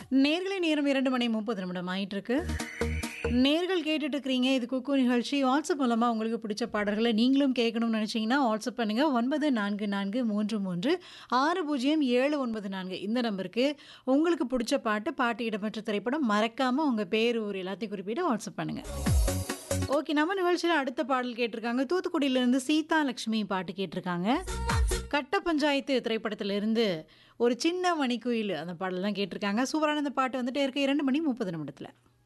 நேர்களை நேரம் இரண்டு மணி முப்பது நிமிடம் ஆயிட்டு இருக்கு நேர்கள் கேட்டுட்டு இருக்கிறீங்க இது குக்கு நிகழ்ச்சி வாட்ஸ்அப் மூலமாக உங்களுக்கு பிடிச்ச பாடல்களை நீங்களும் கேட்கணும்னு நினச்சிங்கன்னா வாட்ஸ்அப் பண்ணுங்கள் ஒன்பது நான்கு நான்கு மூன்று மூன்று ஆறு பூஜ்ஜியம் ஏழு ஒன்பது நான்கு இந்த நம்பருக்கு உங்களுக்கு பிடிச்ச பாட்டு பாட்டு இடம்பெற்ற திரைப்படம் மறக்காமல் உங்கள் பேர் ஊர் எல்லாத்தையும் குறிப்பிட்டு வாட்ஸ்அப் பண்ணுங்கள் ஓகே நம்ம நிகழ்ச்சியில் அடுத்த பாடல் கேட்டிருக்காங்க தூத்துக்குடியிலேருந்து சீதா லக்ஷ்மி பாட்டு கேட்டிருக்காங்க கட்ட பஞ்சாயத்து திரைப்படத்திலிருந்து ஒரு சின்ன மணிக்குயில் அந்த பாடல் தான் கேட்டிருக்காங்க சூப்பரான அந்த பாட்டு வந்துட்டே இருக்கு இரண்டு மணி முப்பது நிமிடத்தில்